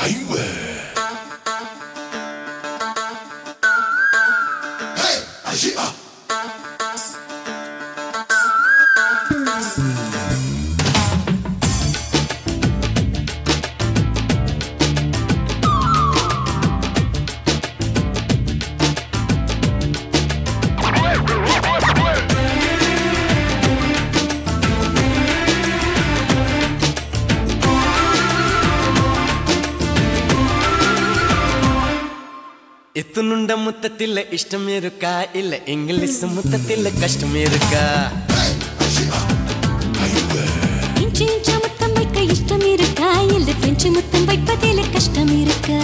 ಎತ್ತುನುಂಡ ಮುತ್ತತ್ತಿಲ್ಲ ಇಷ್ಟಂ ಇರುಕ ಇಲ್ಲ English ಮುತ್ತತ್ತಿಲ್ಲ ಕಷ್ಟಂ ಇರುಕ inch இன்ச்சா முத்தம் வைக்க இஷ்டம் இருக்கா இல்ல பிரெஞ்சு முத்தம் வைப்பதில் கஷ்டம் இருக்கா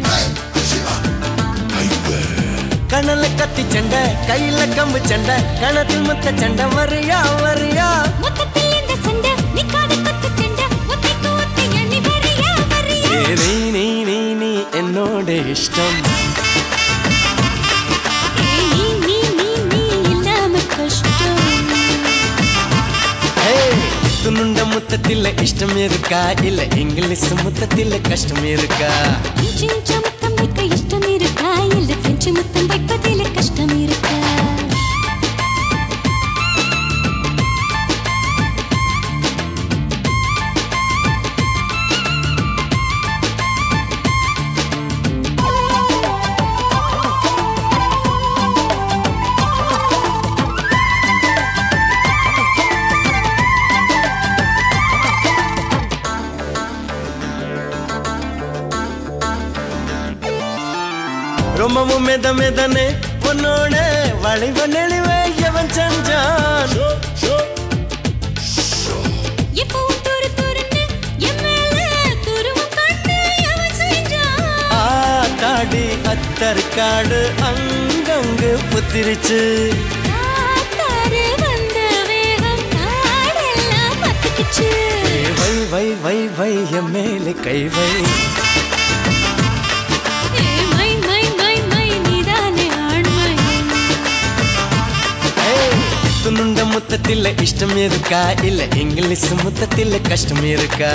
ಕಣಲ ಕತ್ತಿ ಚಂಡ ಕೈಲ ಕಂಬು ಚಂಡ ಕಣത്തിൽ ಮುತ್ತ ಚಂಡ ವರಿಯಾ ವರಿಯಾ மொத்தத்தில் இந்த சண்டை நிக்காத குத்து சண்டை ஒத்தைக்கு ஒத்தை எண்ணி வரியா வரியா ಏ ನೀ ನೀ ನೀ ನೀ എന്നോട് ഇഷ്ടം ஏய், நீ நீ நீ நீ இல்லாம கஷ்டம் ಹೇ ಎತ್ತುನುಂಡ ಮುತ್ತತ್ತಿಲ್ಲ ಇಷ್ಟಂ ಇರುಕ ಇಲ್ಲ ಇಂಗ್ಲಿಷ್ ಮುತ್ತತ್ತಿಲ್ಲ ಕಷ್ಟಂ ಇರುಕ இன்ச்சு இன்ச்சா முத்தம் வைக்க இஷ்டம் இருக்கா இல்ல பிரெஞ்சு முத்தம் வைப்பதில் கஷ்டம் இருக்கா ரொம்பவும் மெத மெதனே உன்னோட வளைவ நெளிவே எவன் செஞ்சான் எப்பவும் துரு துருன்னு என் மேல துருவம் காட்டு எவன் செஞ்சான் ஆத்தாடி அத்தற்காடு அங்கங்கு புத்திரிச்சு காத்தாறு வந்த வேகம் காடெல்லாம் பத்துக்குச்சு ஏ வை வை வை வை என் மேலே கை வை ஏ மை மை மை மை நீதானே ஆண்மை துணுண்ட முத்தத்தில் இஷ்டம் இருக்கா இல்ல இங்கிலீஷ் முத்தத்தில் கஷ்டம் இருக்கா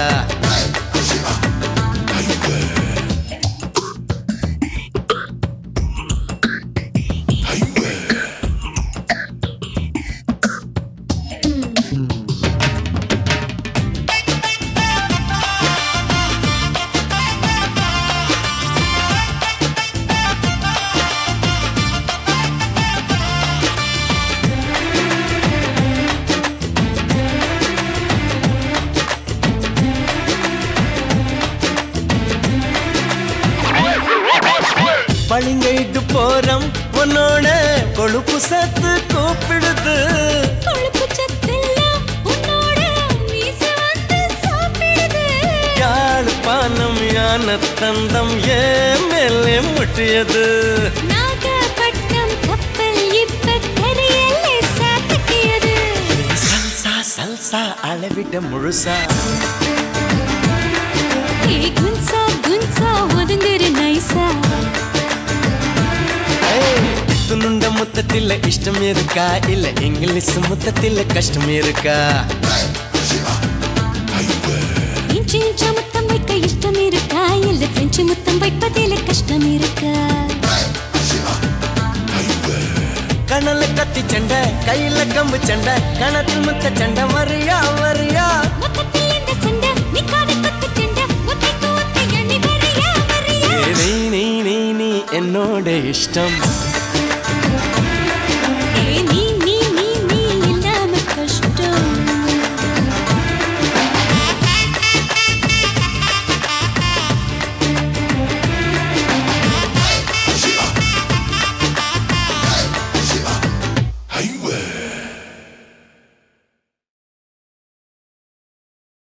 பளிங்கைட்டு போறோம் உன்னோட கொழுப்பு சத்து கூப்பிடுது கொழுப்பு சத்தெல்லாம் உன்னோட மீசை வந்து சாப்பிடுது யாழ்ப்பாணம் யான தந்தம் ஏன் மேலே முட்டியது நாகப்பட்டினம் கப்பல் இப்ப கரையில் சாத்திக்கியது சல்சா சல்சா அளவிட முழுசா ஏ குன்சா குன்சா ஒதுங்குற நைசா துணுண்ட முத்தத்தில் இஷ்டம் இருக்கா இல்ல இங்கிலீஷ் முத்தத்தில் கஷ்டம் இருக்கா இன்ச்சு இன்ச்சா முத்தம் வைக்க இஷ்டம் இருக்கா இல்ல பிரெஞ்சு முத்தம் வைப்பதில் கஷ்டம் இருக்கா கணல கத்தி சண்டை கையில கம்பு சண்டை கணத்தில் முத்த சண்டை வரியா வரியா மொத்தத்தில் இந்த சண்டை நிக்காத குத்து சண்டை ஒத்தைக்கு ஒத்தை எண்ணி வரியா வரியா ஏ நீ நீ நீ நீ என்னோட இஷ்டம்